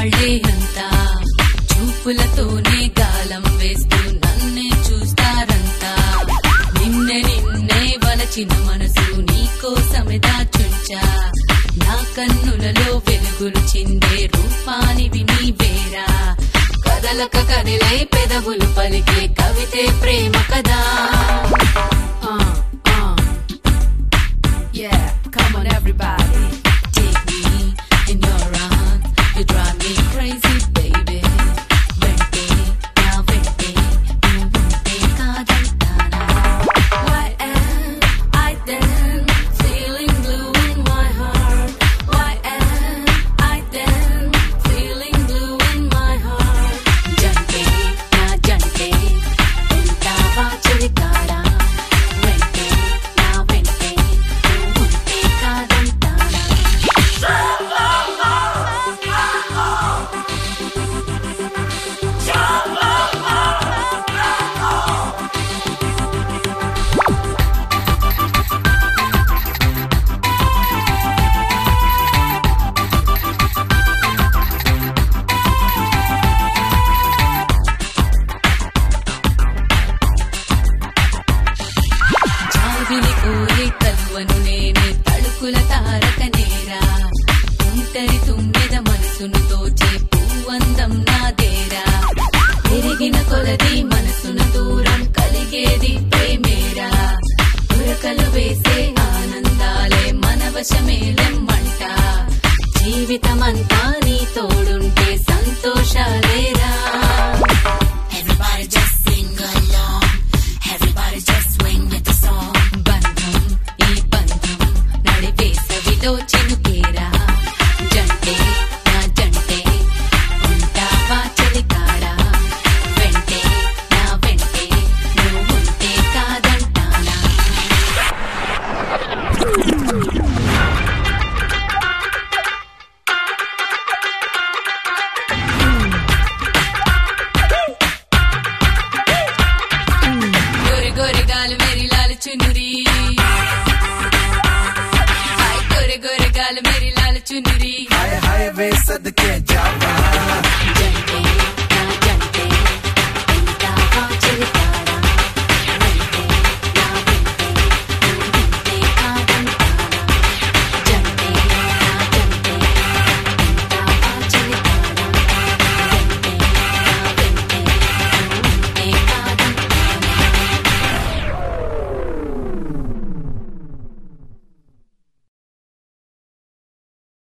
వాళ్ళే అంతా చూపులతోనే గాలం వేస్తూ నన్నే చూస్తారంతా నిన్నే నిన్నే వలచిన మనసు నీకోసమే దాచుంచా నా కన్నులలో వెలుగులు చిందే రూపానివి నీవేరా కదలక కదిలే పెదవులు పలికే కవితే ప్రేమ కదా Uh, uh. Yeah, come on everybody. Take me in your arms, you drive me crazy, baby. వెంటే నా వెంటే నువ్వుంటే కాదంటానా Why am I then feeling blue in my heart? Why am I then feeling blue in my heart? జంటే నా జంటే ఉంటావా చెలికాడా వెంటే నా వెంటే నువ్వుంటే కాదంటానా జాబిలి కోరే కలువను నేనే తడుకుల తారక నేరా ఒంటరి తుమ్మెద మనసును దోచే పూవందం నాదేరా పెరిగిన కొలది మనసున దూరం కలిగేది ప్రేమేరా ఉరకలు వేసే ఆనందాలే మన వశమేలెమ్మంట జీవితమంతా నీ తోడుంటే సంతోషాలేరా Everybody just sing along. Everybody just swing with the song. బంధం ఈ బంధం నడిపేసవిలో చినుకేరా జంటే నా జంటే ఉంటావా చెలికాడా వెంటే నా వెంటే నువ్వుంటే కాదంటానా गोरे गोरे गाल मेरी लाल चुनरी हाय गोरे गोरे गाल मेरी लाल चुनरी हाय हाय वे सदके जावा